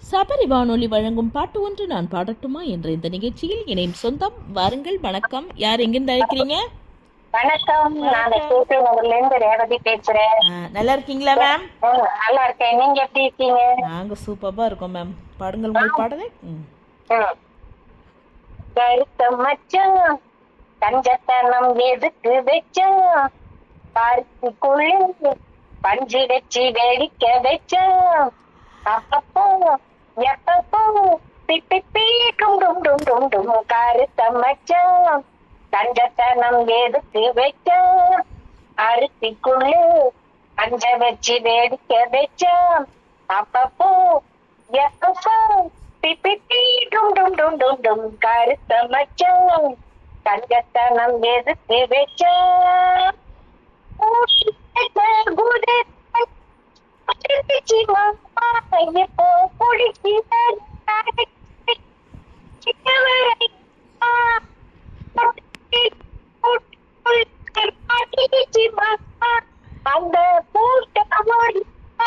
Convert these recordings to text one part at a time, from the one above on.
சபரி வானொலி வழங்கும் பாட்டு ஒன்று நான் பாடட்டுமா என்ற இந்த நிகழ்ச்சியில் இணையும் சொந்தம் வாருங்கள் வணக்கம் யார் எங்கிருந்து அழைக்கிறீங்க வணக்கம் நான் கேபி நகர்ல இருந்து ரேவதி பேசுறேன் ஆ, நல்லா இருக்கீங்களா மேம் ம், நல்லா இருக்கேன் நீங்க எப்படி இருக்கீங்க நாங்க சூப்பரா இருக்கோம் மேம் பாடுங்கள் உங்கள் பாடலை ம். ம். கருத்த மச்சம் கஞ்சத்தனம் எதுக்கு வச்சோம் பருத்திக்குள்ளே பஞ்சு வச்சு வெடிக்க வச்சோம் அப்பப்போ எப்பப்போ பிப்பி பீ டும் டும் டும் டும் டும் கருத்த மச்சம் கஞ்சத்தனம் எதுக்கு வச்சோம் அரிசிக்குள்ளே பஞ்ச வச்சு வேடிக்க வச்சோம் அப்பப்போ எப்பப்போ பிப்பி பீ டும் டும் டும் டும் டும் கருத்த மச்சம் கஞ்சத்தனம் எதுக்கு வச்சோம் இப்போ அந்த கூட்டம்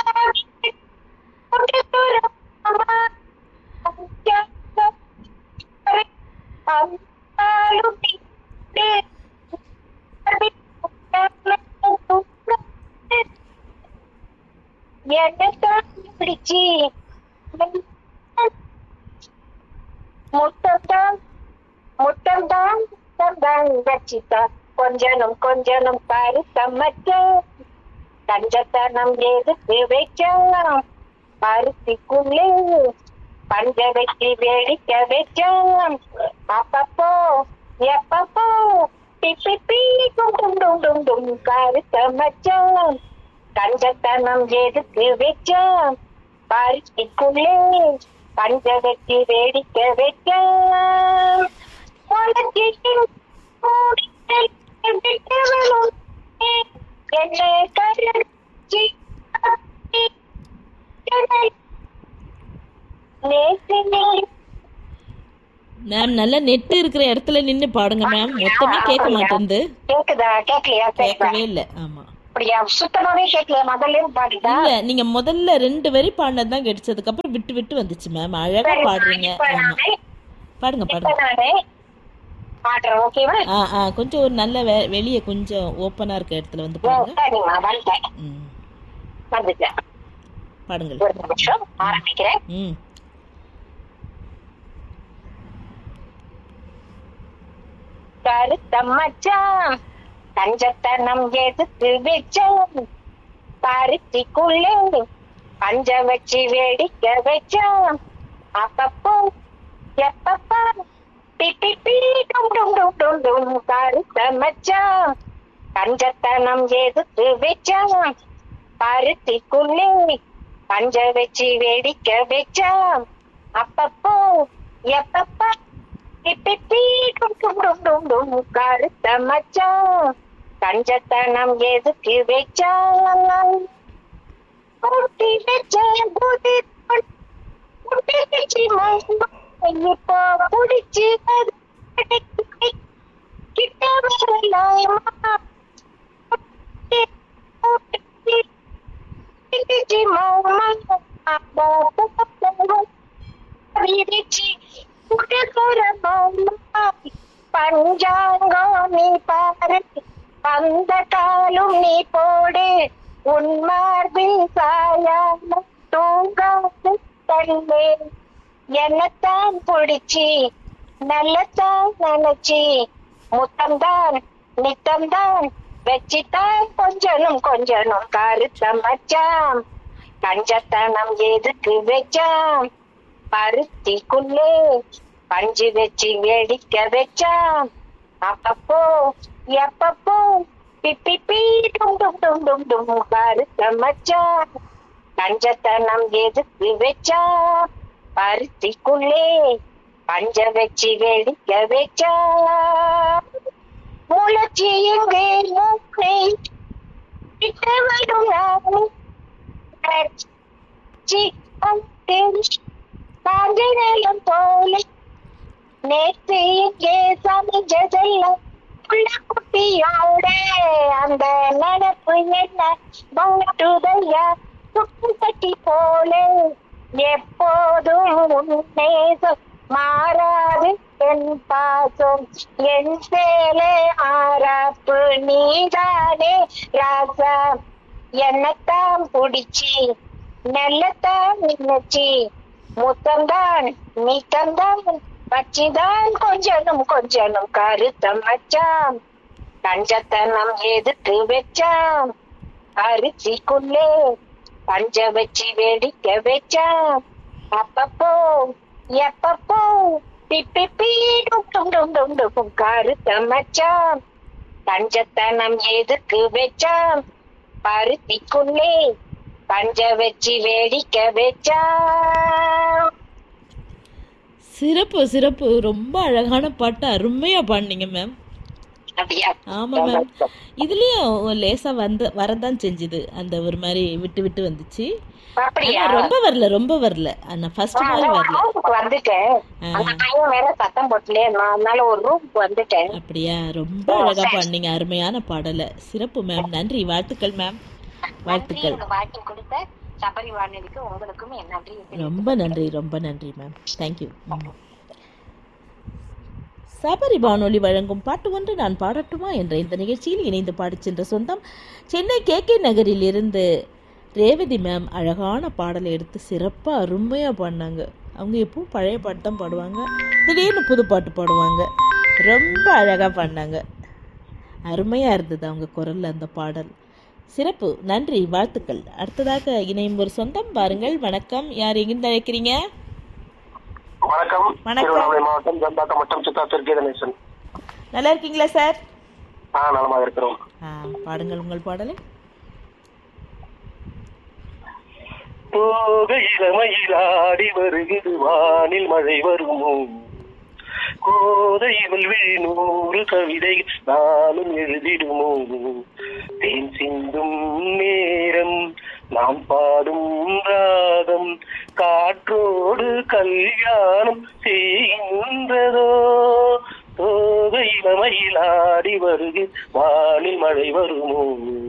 என்னத்தான் பிடிச்சி முட்டத்தான் முட்டம்தான் தந்தான் வச்சித்தா கொஞ்சனும் கொஞ்சனும் பாரு சம்மச்ச கஞ்சத்தனம் எதுக்கு வைக்கலாம் பருத்திக்குள்ளே பஞ்ச வச்சு வேடிக்க வச்சோம் அப்பப்போ எப்பப்போ பிப்பி பீ டும் டும் டும் டும் டும் கருத்த மச்சம் கஞ்சத்தனம் எதுக்கு வச்சோம் பருத்திக்குள்ளே பஞ்ச வச்சு வேடிக்க வச்சோம் உலகில் கூடிகள் எதிர்த்தவளும் என்னை கருச்சி நேசினேன் மேம் நல்ல நெட் இருக்கிற இடத்துல நின்னு பாடுங்க மேம் மொத்தமே கேட்க மாட்டேங்குது கேக்குதா கேக்கலையா கேக்குதா கேட்கவே இல்ல ஆமா அப்படியா சுத்தமாவே கேட்கல முதல்ல இருந்து பாடுதா இல்ல நீங்க முதல்ல ரெண்டு வரி பாடினது தான் கிடைச்சதுக்கு அப்புறம் விட்டு விட்டு வந்துச்சு மேம் அழகா பாடுறீங்க இப்ப ஆமா நானே பாடுங்க இப்ப பாடுங்க நானே பாடுறேன் ஓகேவா ஆ ஆ கொஞ்சம் ஒரு நல்ல வெ- வெளிய கொஞ்சம் ஓப்பனா இருக்க இடத்துல வந்து ம், பாருங்க சரிம்மா வந்துட்டேன் ம் வந்துட்டேன் பாடுங்கள் ஒரு நிமிஷம் ஆரம்பிக்கிறேன் ம் கருத்த மச்சான் கஞ்சத்தனம் எதுக்கு வச்சோம் பருத்திக்குள்ளே பஞ்ச வச்சு வேடிக்க வச்சோம் அப்பப்போ எப்பப்போ பிப்பி பீ டும் டும் டும் டும் டும் கருத்த மச்சான் கஞ்சத்தனம் எதுக்கு வச்சோம் பருத்திக்குள்ளே பஞ்ச வச்சு வேடிக்க வச்சோம் அப்பப்போ எப்பப்போ பிப்பி டும் டும் டும் டும் டும் கருத்த மச்சான் கஞ்சத்தனம் எதுக்கு வச்சான் கூட்டி வச்ச கூட்டி கூட்டி வச்சு இப்போ புடிச்சு கிட்ட வரலாமா பஞ்சாங்கம் நீ பாரு அந்த காலும் நீ போடு உன் மார்பில் சாயாம தூங்காது தள்ளே என்னத்தான் பிடிச்சி நல்லத்தான் நினைச்சி முத்தம்தான் நித்தம்தான் வச்சித்தான் கொஞ்சனும் கொஞ்சனும் கருத்த மச்சான் கஞ்சத்தனம் எதுக்கு வச்சான் பருத்திக்குள்ளே பஞ்சு வச்சு வெடிக்க வச்சான் அப்பப்போ எப்பப்போ பிப்பி பீ டும் டும் டும் டும் டும் கருத்த மச்சான் கஞ்சத்தனம் எதுக்கு வச்சான் பருத்திக்குள்ளே பஞ்ச வச்சு வெடிக்க வச்சான் முளைச்சி எங்கே மூளை விட்டவனும் நானும் காஞ்ச நேரம் போல நேற்று இங்கே சமைஞ்சதெல்லாம் புள்ள குட்டியோட அந்த நடப்பு என்ன பாட்டுதையா குட்டி கட்டி போல எப்போதும் உன்னேசம் மாறாது என் பாசம் என் சேலை ஆராப்பு நீதானே ராசா என்னத்தான் பிடிச்சி நல்லத்தான் நினைச்சி முத்தம்தான் நீ தந்தான் பச்சிதான் கொஞ்சனும் கொஞ்சனும் கருத்தம் வச்சாம் கஞ்சத்தனம் எதுக்கு வச்சாம் அரிசிக்குள்ளே பஞ்ச வச்சு வெடிக்க வச்சாம் அப்பப்போ எப்பப்போ பிப்பி டும் டும் டும் டும் டும் கருத்தம் வச்சாம் பஞ்சத்தனம் எதுக்கு வச்சாம் பருத்திக்குள்ளே பஞ்ச வச்சு வேடிக்க வச்சாம் சிறப்பு சிறப்பு ரொம்ப அழகான பாட்டு அருமையா பாடினீங்க மேம் அப்படியா ஆமா மேம் இதுலயும் லேசா வந்து வரதான் செஞ்சுது அந்த ஒரு மாதிரி விட்டு விட்டு வந்துச்சு அப்படியா ஆனா ரொம்ப வரல ரொம்ப வரல ஆனா ஃபர்ஸ்ட் மாதிரி வரல ரூமுக்கு வந்துட்டேன் ஆ. அந்த பையன் வேற சத்தம் போட்டுலே நான் அதனால ஒரு ரூமுக்கு வந்துட்டேன் அப்படியா ரொம்ப அழகா பாடினீங்க அருமையான பாடல சிறப்பு மேம் நன்றி வாழ்த்துக்கள் மேம் வாழ்த்துக்கள் நன்றி, இந்த வாய்ப்பு கொடுத்த சபரி வானொலிக்கு உங்களுக்கும் என் நன்றி ரொம்ப நன்றி ரொம்ப நன்றி மேம் தேங்க்யூ சபரி வானொலி வழங்கும் பாட்டு ஒன்று நான் பாடட்டுமா என்ற இந்த நிகழ்ச்சியில் இணைந்து பாடிச் சென்ற சொந்தம் சென்னை கே கே நகரில் இருந்து ரேவதி மேம் அழகான பாடலை எடுத்து சிறப்பாக அருமையாக பாடினாங்க அவங்க எப்பவும் பழைய பாட்டு தான் பாடுவாங்க திடீர்னு புது பாட்டு பாடுவாங்க ரொம்ப அழகாக பாடினாங்க அருமையாக இருந்தது அவங்க குரலில் அந்த பாடல் சிறப்பு நன்றி வாழ்த்துக்கள் அடுத்ததாக இணையும் ஒரு சொந்தம் பாருங்கள் வணக்கம் யார் எங்கிருந்து அழைக்கிறீங்க வணக்கம் வணக்கம். திருவண்ணாமலை மாவட்டம் ஜந்தாக்க மட்டம் சித்தாத்தூர் கீதநேசன் நல்லா இருக்கீங்களா சார் ஆ நலமாக இருக்கிறோம் ஆ, பாடுங்கள் உங்கள் பாடலை தோகை இளமையில் ஆடி வருகிறது வானில் மழை வருமோ கோதை இவள் விழி நூறு கவிதை நானும் எழுதிடுமோ தேன் சிந்தும் நேரம் நாம் பாடும் ராகம் காற்றோடு கல்யாணம் செய்கின்றதோ தோகை இளமையில் ஆடி வருகிறது வானில் மழை வருமோ